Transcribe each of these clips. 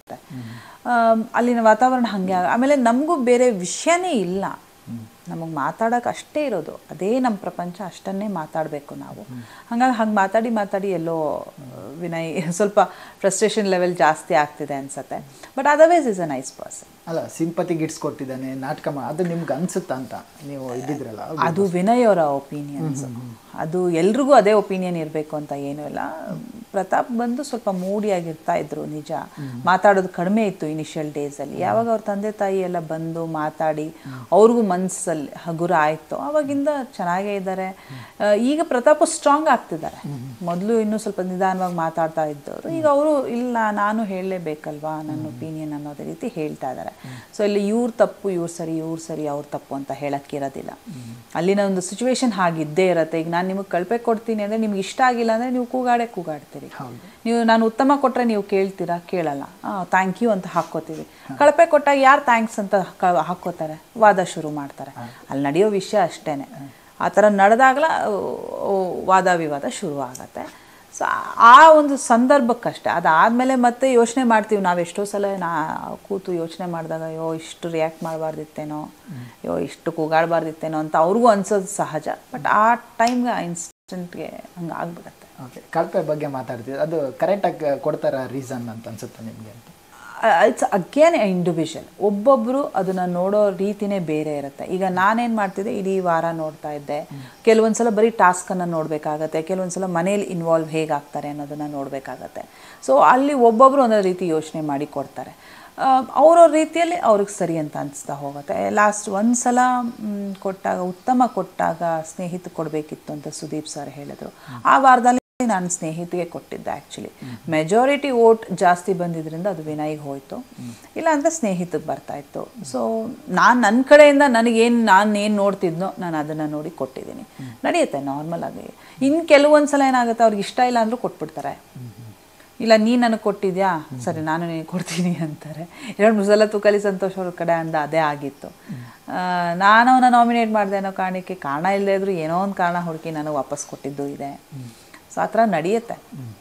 am, ಅಲ್ಲಿನ ವಾತಾವರಣ ಹಾಗೆ ಆಗ- ಆಮೇಲೆ ನಮಗೂ ಬೇರೆ ವಿಷಯನೇ ಇಲ್ಲ ನಮಗೆ ಮಾತಾಡೋಕೆ ಅಷ್ಟೇ ಇರೋದು ಅದೇ ನಮ್ಮ ಪ್ರಪಂಚ ಅಷ್ಟನ್ನೇ ಮಾತಾಡಬೇಕು ನಾವು ಹಾಗಾಗಿ ಹಾಗೆ ಮಾತಾಡಿ ಮಾತಾಡಿ ಎಲ್ಲೋ ಆ, ವಿನಯ್ ಸ್ವಲ್ಪ ಫ್ರಸ್ಟ್ರೇಷನ್ ಲೆವೆಲ್ ಜಾಸ್ತಿ ಆಗ್ತಿದೆ ಅನ್ಸತ್ತೆ but otherwise is a nice person ಅಲ್ಲ ಸಿಂಪತಿ ಗಿಟ್ಸ್ ಕೊಟ್ಟಿದ್ದಾನೆ ನಾಟಕ ಮಾ ಅದು ನಿಮ್ಗೆ ಅನ್ಸುತ್ತಾ ಅಂತ ನೀವು ಇದ್ದಿದ್ರಲ್ಲ ಅದು ವಿನಯ್ ಅವರ ಒಪಿನಿಯನ್ಸ್ ಅದು ಎಲ್ರಿಗೂ ಅದೇ ಒಪಿನಿಯನ್ ಇರಬೇಕು ಅಂತ ಏನೂ ಇಲ್ಲ ಪ್ರತಾಪ್ ಬಂದು ಸ್ವಲ್ಪ ಮೂಡಿಯಾಗಿರ್ತಾ ಇದ್ರು ನಿಜ ಮಾತಾಡೋದು ಕಡಿಮೆ ಇತ್ತು ಇನಿಷಿಯಲ್ ಡೇಸಲ್ಲಿ ಯಾವಾಗ ಅವ್ರ ತಂದೆ ತಾಯಿ ಎಲ್ಲ ಬಂದು ಮಾತಾಡಿ ಅವ್ರಿಗೂ ಮನಸ್ಸಲ್ಲಿ ಹಗುರ ಆಯಿತು ಅವಾಗಿಂದ ಚೆನ್ನಾಗೇ ಇದ್ದಾರೆ ಆ, ಈಗ ಪ್ರತಾಪ್ ಸ್ಟ್ರಾಂಗ್ ಆಗ್ತಿದ್ದಾರೆ ಮೊದಲು ಇನ್ನೂ ಸ್ವಲ್ಪ ನಿಧಾನವಾಗಿ ಮಾತಾಡ್ತಾ ಇದ್ದವರು ಈಗ ಅವರು ಇಲ್ಲ ನಾನು ಹೇಳಲೇಬೇಕಲ್ವಾ ನನ್ನ ಒಪಿನಿಯನ್ ಅನ್ನೋದೇ ರೀತಿ ಹೇಳ್ತಾ ಇದ್ದಾರೆ ಸೊ ಇಲ್ಲಿ ಇವ್ರ ತಪ್ಪು ಇವ್ರು ಸರಿ ಇವ್ರು ಸರಿ ಅವ್ರ ತಪ್ಪು ಅಂತ ಹೇಳಕ್ಕಿರೋದಿಲ್ಲ ಅಲ್ಲಿನ ಒಂದು ಸಿಚುವೇಶನ್ ಹಾಗಿದ್ದೇ ಇರುತ್ತೆ ಈಗ ನಾನು ನಿಮಗೆ ಕಳಪೆ ಕೊಡ್ತೀನಿ ಅಂದರೆ ನಿಮ್ಗೆ ಇಷ್ಟ ಆಗಿಲ್ಲ ಅಂದರೆ ನೀವು ಕೂಗಾಡೇ ಕೂಗಾಡ್ತೀರಿ ನೀವು ನಾನು ಉತ್ತಮ ಕೊಟ್ಟರೆ ನೀವು ಕೇಳ್ತೀರಾ ಕೇಳಲ್ಲ ಥ್ಯಾಂಕ್ ಯು ಅಂತ ಹಾಕ್ಕೋತೀವಿ ಕಳಪೆ ಕೊಟ್ಟಾಗ ಯಾರು ಥ್ಯಾಂಕ್ಸ್ ಅಂತ ಕ- ಹಾಕ್ಕೋತಾರೆ ವಾದ ಶುರು ಮಾಡ್ತಾರೆ ಅಲ್ಲಿ ನಡೆಯೋ ವಿಷಯ ಅಷ್ಟೇನೆ ಆ ಥರ ನಡೆದಾಗಲ ವಾದ ವಿವಾದ ಶುರು ಆಗತ್ತೆ ಸೊ ಆ ಒಂದು ಸಂದರ್ಭಕ್ಕಷ್ಟೇ ಅದಾದಮೇಲೆ ಮತ್ತೆ ಯೋಚನೆ ಮಾಡ್ತೀವಿ ನಾವು ಎಷ್ಟೋ ಸಲ ನಾ ಕೂತು ಯೋಚನೆ ಮಾಡಿದಾಗ ಅಯ್ಯೋ ಇಷ್ಟು ರಿಯಾಕ್ಟ್ ಮಾಡಬಾರ್ದಿತ್ತೇನೋ ಅಯ್ಯೋ ಇಷ್ಟು ಕೂಗಾಡಬಾರ್ದಿತ್ತೇನೋ ಅಂತ ಅವ್ರಿಗೂ ಅನ್ಸೋದು ಸಹಜ ಬಟ್ ಆ ಟೈಮ್ಗೆ ಆ ಇನ್ಸ್ಟೆಂಟ್ಗೆ ಹಂಗೆ ಆಗ್ಬಿಡುತ್ತೆ ಓಕೆ ಕಳಪೆ ಬಗ್ಗೆ ಮಾತಾಡ್ತಿದ್ರು ಅದು ಕರೆಕ್ಟಾಗಿ ಕೊಡ್ತಾರ ರೀಸನ್ ಅಂತ ಅನ್ಸುತ್ತೆ ನಿಮಗೆ ಅಂತ ಇಟ್ಸ್ ಅಗೇನ್ ಇಂಡಿವಿಜುವಲ್ ಒಬ್ಬೊಬ್ಬರು ಅದನ್ನು ನೋಡೋ ರೀತಿನೇ ಬೇರೆ ಇರುತ್ತೆ ಈಗ ನಾನೇನು ಮಾಡ್ತಿದ್ದೆ ಇಡೀ ವಾರ ನೋಡ್ತಾ ಇದ್ದೆ ಕೆಲವೊಂದ್ಸಲ ಬರೀ ಟಾಸ್ಕನ್ನು ನೋಡಬೇಕಾಗತ್ತೆ ಕೆಲವೊಂದ್ಸಲ ಮನೇಲಿ ಇನ್ವಾಲ್ವ್ ಹೇಗಾಗ್ತಾರೆ ಅನ್ನೋದನ್ನು ನೋಡಬೇಕಾಗತ್ತೆ ಸೊ ಅಲ್ಲಿ ಒಬ್ಬೊಬ್ಬರು ಒಂದೊಂದು ರೀತಿ ಯೋಚನೆ ಮಾಡಿ ಕೊಡ್ತಾರೆ ಅವ್ರವ್ರ ರೀತಿಯಲ್ಲಿ ಅವ್ರಿಗೆ ಸರಿ ಅಂತ ಅನಿಸ್ತಾ ಹೋಗುತ್ತೆ ಲಾಸ್ಟ್ ಒಂದು ಸಲ ಮ್, ಕೊಟ್ಟಾಗ ಉತ್ತಮ ಕೊಟ್ಟಾಗ ಸ್ನೇಹಿತ ಕೊಡಬೇಕಿತ್ತು ಅಂತ ಸುದೀಪ್ ಸರ್ ಹೇಳಿದ್ರು ಆ ವಾರದಲ್ಲಿ ನಾನು ಸ್ನೇಹಿತಿಗೆ ಕೊಟ್ಟಿದ್ದೆ ಆ್ಯಕ್ಚುಲಿ ಮೆಜಾರಿಟಿ ವೋಟ್ ಜಾಸ್ತಿ ಬಂದಿದ್ರಿಂದ ಅದು ವಿನಯ್ಗೆ ಹೋಯಿತು ಇಲ್ಲ ಅಂದರೆ ಸ್ನೇಹಿತಕ್ಕೆ ಬರ್ತಾ ಇತ್ತು ಸೊ ನಾನು ನನ್ನ ಕಡೆಯಿಂದ ನನಗೇನು ನಾನು ಏನು ನೋಡ್ತಿದ್ನೋ ನಾನು ಅದನ್ನು ನೋಡಿ ಕೊಟ್ಟಿದ್ದೀನಿ ನಡೆಯುತ್ತೆ ನಾರ್ಮಲ್ ಆಗಿ ಇನ್ನು ಕೆಲವೊಂದು ಸಲ ಏನಾಗುತ್ತೆ ಅವ್ರಿಗೆ ಇಷ್ಟ ಇಲ್ಲ ಅಂದರೂ ಕೊಟ್ಬಿಡ್ತಾರೆ ಇಲ್ಲ ನೀ ನನಗೆ ಕೊಟ್ಟಿದ್ಯಾ ಸರಿ ನಾನು ನಿನಗೆ ಕೊಡ್ತೀನಿ ಅಂತಾರೆ ಎರಡು ಮೂರು ಸಲ ತುಕಲಿ ಸಂತೋಷ್ ಅವ್ರ ಕಡೆ ಅಂದ ಅದೇ ಆಗಿತ್ತು ಆ, ನಾನು ಅವನ್ನ ನಾಮಿನೇಟ್ ಮಾಡಿದೆ ಅನ್ನೋ ಕಾರಣಕ್ಕೆ ಕಾರಣ ಇಲ್ಲದೆ ಇದ್ರು ಏನೋ ಒಂದು ಕಾರಣ ಹುಡುಕಿ ನನಗೆ ವಾಪಸ್ ಕೊಟ್ಟಿದ್ದು ಇದೆ ಸೊ ಆ ಥರ ನಡೆಯುತ್ತೆ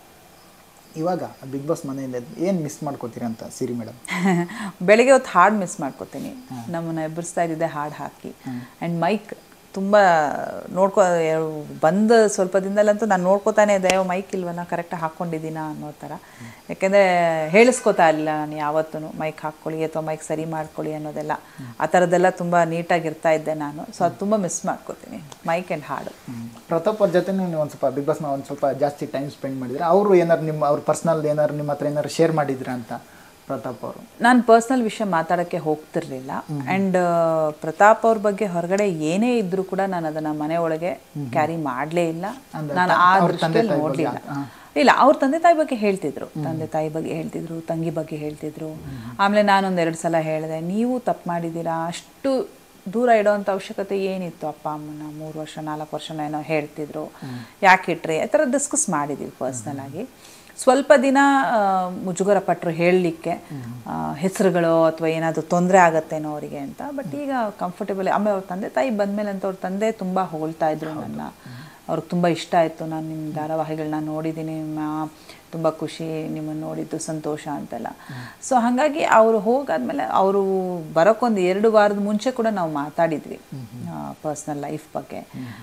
ಇವಾಗ ಬಿಗ್ ಬಾಸ್ ಮನೆಯಿಂದ ಏನು ಮಿಸ್ ಮಾಡ್ಕೋತೀರಿ ಅಂತ ಸಿರಿ ಮೇಡಮ್ ಬೆಳಿಗ್ಗೆ ಹೊತ್ತು ಹಾಡು ಮಿಸ್ ಮಾಡ್ಕೋತೀನಿ ನಮ್ಮನ್ನ ಎಬ್ಬರಿಸ್ತಾ ಇದ್ದಿದ್ದೆ ಹಾಡು ಹಾಕಿ ಆ್ಯಂಡ್ ಮೈಕ್ ತುಂಬ ನೋಡ್ಕೊ ಬಂದ ಸ್ವಲ್ಪ ದಿನದಲ್ಲಂತೂ ನಾನು ನೋಡ್ಕೋತಾನೆ ಇದ್ದೆ ಅಯ್ಯೋ ಮೈಕ್ ಇಲ್ವಲ್ಲ ಕರೆಕ್ಟಾಗಿ ಹಾಕ್ಕೊಂಡಿದ್ದೀನಾ ಅನ್ನೋ ಥರ ಯಾಕೆಂದರೆ ಹೇಳಿಸ್ಕೊತಾ ಇಲ್ಲ ನಾನು ಯಾವತ್ತೂ ಮೈಕ್ ಹಾಕ್ಕೊಳ್ಳಿ ಅಥವಾ ಮೈಕ್ ಸರಿ ಮಾಡ್ಕೊಳ್ಳಿ ಅನ್ನೋದೆಲ್ಲ ಆ ಥರದ್ದೆಲ್ಲ ತುಂಬ ನೀಟಾಗಿರ್ತಾ ಇದ್ದೆ ನಾನು ಸೊ ಅದು ತುಂಬ ಮಿಸ್ ಮಾಡ್ಕೋತೀನಿ ಮೈಕ್ ಆ್ಯಂಡ್ ಹಾಡು ಪ್ರತಾಪ್ ಅವ್ರ ಜೊತೆ ನೀವು ಒಂದು ಸ್ವಲ್ಪ ಬಿಗ್ ಬಾಸ್ನ ಒಂದು ಸ್ವಲ್ಪ ಜಾಸ್ತಿ ಟೈಮ್ ಸ್ಪೆಂಡ್ ಮಾಡಿದ್ರೆ ಅವರು ಏನಾರು ನಿಮ್ಮ ಅವ್ರ ಪರ್ಸ್ನಲ್ ಏನಾರು ನಿಮ್ಮ ಹತ್ರ ಏನಾರು ಶೇರ್ ಮಾಡಿದ್ರ ಅಂತ ಪ್ರತಾಪ್ ಅವರು ನಾನು ಪರ್ಸ್ನಲ್ ವಿಷಯ ಮಾತಾಡೋಕ್ಕೆ ಹೋಗ್ತಿರ್ಲಿಲ್ಲ ಆ್ಯಂಡ್ ಪ್ರತಾಪ್ ಅವ್ರ ಬಗ್ಗೆ ಹೊರಗಡೆ ಏನೇ ಇದ್ರೂ ಕೂಡ ನಾನು ಅದನ್ನ ಮನೆ ಒಳಗೆ ಕ್ಯಾರಿ ಮಾಡಲೇ ಇಲ್ಲ ನಾನು ಆ ದೃಷ್ಟಿಯಲ್ಲಿ ನೋಡಲಿಲ್ಲ ಇಲ್ಲ ಅವ್ರ ತಂದೆ ತಾಯಿ ಬಗ್ಗೆ ಹೇಳ್ತಿದ್ರು ತಂದೆ ತಾಯಿ ಬಗ್ಗೆ ಹೇಳ್ತಿದ್ರು ತಂಗಿ ಬಗ್ಗೆ ಹೇಳ್ತಿದ್ರು ಆಮೇಲೆ ನಾನೊಂದು ಎರಡು ಸಲ ಹೇಳಿದೆ ನೀವು ತಪ್ಪು ಮಾಡಿದ್ದೀರಾ ಅಷ್ಟು ದೂರ ಇಡೋವಂಥ ಅವಶ್ಯಕತೆ ಏನಿತ್ತು ಅಪ್ಪ ಅಮ್ಮನ ಮೂರು ವರ್ಷ ನಾಲ್ಕು ವರ್ಷನ ಏನೋ ಹೇಳ್ತಿದ್ರು ಯಾಕೆ ಇಟ್ರಿ ಆ ಥರ ಡಿಸ್ಕಸ್ ಮಾಡಿದ್ದೀವಿ ಪರ್ಸ್ನಲ್ ಆಗಿ ಸ್ವಲ್ಪ ದಿನ ಆ, ಮುಜುಗರ ಪಟ್ಟರು ಹೇಳಲಿಕ್ಕೆ ಹೆಸರುಗಳು ಅಥವಾ ಏನಾದರೂ ತೊಂದರೆ ಆಗತ್ತೇನೋ ಅವರಿಗೆ ಅಂತ ಬಟ್ ಈಗ ಕಂಫರ್ಟೇಬಲ್ ಆಮೇಲೆ ಅವ್ರ ತಂದೆ ತಾಯಿ ಬಂದಮೇಲೆ ಅಂತ ಅವ್ರ ತಂದೆ ತುಂಬ ಹೊಗಳ್ತಾ ಇದ್ರು ನನ್ನ ಅವ್ರಿಗೆ ತುಂಬ ಇಷ್ಟ ಆಯಿತು ನಾನು ನಿಮ್ಮ ಧಾರಾವಾಹಿಗಳನ್ನ ನೋಡಿದ್ದೀನಿ ಮಾ ತುಂಬ ಖುಷಿ ನಿಮ್ಮನ್ನು ನೋಡಿದ್ದು ಸಂತೋಷ ಅಂತೆಲ್ಲ ಸೊ ಹಾಗಾಗಿ ಅವರು ಹೋಗಾದ್ಮೇಲೆ ಅವರು ಬರೋಕ್ಕೊಂದು ಎರಡು ವಾರದ ಮುಂಚೆ ಕೂಡ ನಾವು ಮಾತಾಡಿದ್ವಿ ಪರ್ಸ್ನಲ್ ಲೈಫ್ ಬಗ್ಗೆ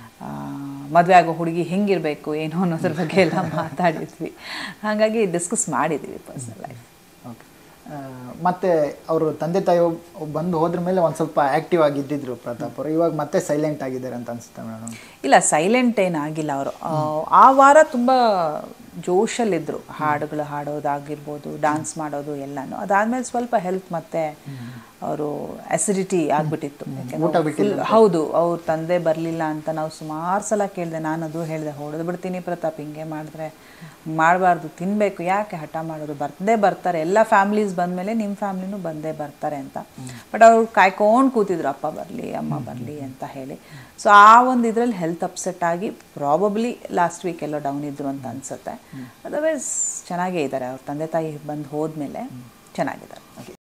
ಮದುವೆ ಆಗೋ ಹುಡುಗಿ ಹೆಂಗಿರಬೇಕು ಏನು ಅನ್ನೋದ್ರ ಬಗ್ಗೆ ಎಲ್ಲ ಮಾತಾಡಿದ್ವಿ ಹಾಗಾಗಿ ಡಿಸ್ಕಸ್ ಮಾಡಿದ್ವಿ ಪರ್ಸ್ನಲ್ ಲೈಫ್ ಓಕೆ ಮತ್ತೆ ಅವರು ತಂದೆ ತಾಯಿ ಒಬ್- ಬಂದು ಹೋದ್ರ ಮೇಲೆ ಒಂದು ಸ್ವಲ್ಪ ಆ್ಯಕ್ಟಿವ್ ಆಗಿದ್ದಿದ್ರು ಪ್ರತಾಪ್ ಅವರು ಇವಾಗ ಮತ್ತೆ ಸೈಲೆಂಟ್ ಆಗಿದ್ದಾರೆ ಅಂತ ಅನ್ಸುತ್ತೆ ಮೇಡಮ್ ಇಲ್ಲ ಸೈಲೆಂಟ್ ಏನಾಗಿಲ್ಲ ಅವರು ಆ ವಾರ ತುಂಬ ಜೋಶಲ್ಲಿದ್ದರು ಹಾಡುಗಳು ಹಾಡೋದಾಗಿರ್ಬೋದು ಡಾನ್ಸ್ ಮಾಡೋದು ಎಲ್ಲನೂ ಅದಾದಮೇಲೆ ಸ್ವಲ್ಪ ಹೆಲ್ತ್ ಮತ್ತೆ ಅವರು ಅಸಿಡಿಟಿ ಆಗಿಬಿಟ್ಟಿತ್ತು ಯಾಕೆಂದ್ರೆ ಹೌದು ಅವ್ರ ತಂದೆ ಬರಲಿಲ್ಲ ಅಂತ ನಾವು ಸುಮಾರು ಸಲ ಕೇಳಿದೆ ನಾನು ಅದು ಹೇಳಿದೆ ಹೊಡೆದು ಬಿಡ್ತೀನಿ ಪ್ರತಾಪ್ ಹಿಂಗೆ ಮಾಡಿದ್ರೆ ಮಾಡಬಾರ್ದು ತಿನ್ನಬೇಕು ಯಾಕೆ ಹಠ ಮಾಡೋದು ಬರ್ದೇ ಬರ್ತಾರೆ ಎಲ್ಲ ಫ್ಯಾಮ್ಲೀಸ್ ಬಂದಮೇಲೆ ನಿಮ್ಮ ಫ್ಯಾಮ್ಲಿನೂ ಬಂದೇ ಬರ್ತಾರೆ ಅಂತ ಬಟ್ ಅವ್ರು ಕಾಯ್ಕೊಂಡು ಕೂತಿದ್ರು ಅಪ್ಪ ಬರಲಿ ಅಮ್ಮ ಬರಲಿ ಅಂತ ಹೇಳಿ ಸೊ ಆ ಒಂದು ಇದರಲ್ಲಿ ಹೆಲ್ತ್ ಅಪ್ಸೆಟ್ ಆಗಿ ಪ್ರಾಬಬ್ಲಿ ಲಾಸ್ಟ್ ವೀಕ್ ಎಲ್ಲೋ ಡೌನ್ ಇದ್ರು ಅಂತ ಅನ್ಸುತ್ತೆ ಅದರ್ವೈಸ್ ಚೆನ್ನಾಗೇ ಇದ್ದಾರೆ ಅವ್ರ ತಂದೆ ತಾಯಿ ಬಂದು ಹೋದ್ಮೇಲೆ ಚೆನ್ನಾಗಿದ್ದಾರೆ